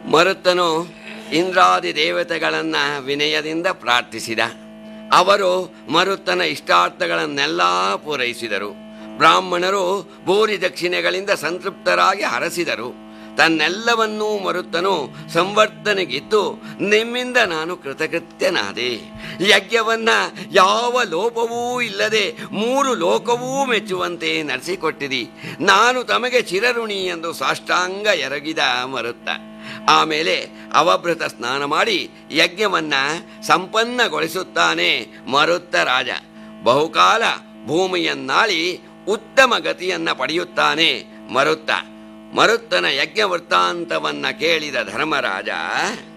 ಮರುತ್ತನು ಇಂದ್ರಾದಿ ದೇವತೆಗಳನ್ನ ವಿನಯದಿಂದ ಪ್ರಾರ್ಥಿಸಿದ ಅವರು ಮರುತ್ತನ ಇಷ್ಟಾರ್ಥಗಳನ್ನೆಲ್ಲ ಪೂರೈಸಿದರು ಬ್ರಾಹ್ಮಣರು ಭೂರಿ ದಕ್ಷಿಣೆಗಳಿಂದ ಸಂತೃಪ್ತರಾಗಿ ಹರಸಿದರು ತನ್ನೆಲ್ಲವನ್ನೂ ಮರುತ್ತನು ಸಂವರ್ಧನೆಗಿದ್ದು ನಿಮ್ಮಿಂದ ನಾನು ಕೃತಕೃತ್ಯನಾದೆ ಯಜ್ಞವನ್ನ ಯಾವ ಲೋಪವೂ ಇಲ್ಲದೆ ಮೂರು ಲೋಕವೂ ಮೆಚ್ಚುವಂತೆ ನಡೆಸಿಕೊಟ್ಟಿರಿ ನಾನು ತಮಗೆ ಚಿರಋಣಿ ಎಂದು ಸಾಷ್ಟಾಂಗ ಎರಗಿದ ಮರುತ್ತ ಆಮೇಲೆ ಅವಭೃತ ಸ್ನಾನ ಮಾಡಿ ಯಜ್ಞವನ್ನ ಸಂಪನ್ನಗೊಳಿಸುತ್ತಾನೆ ಮರುತ್ತ ರಾಜ ಬಹುಕಾಲ ಭೂಮಿಯನ್ನಾಳಿ ಉತ್ತಮ ಗತಿಯನ್ನ ಪಡೆಯುತ್ತಾನೆ ಮರುತ್ತ ಮರುತ್ತನ ಯಜ್ಞ ವೃತ್ತಾಂತವನ್ನ ಕೇಳಿದ ಧರ್ಮರಾಜ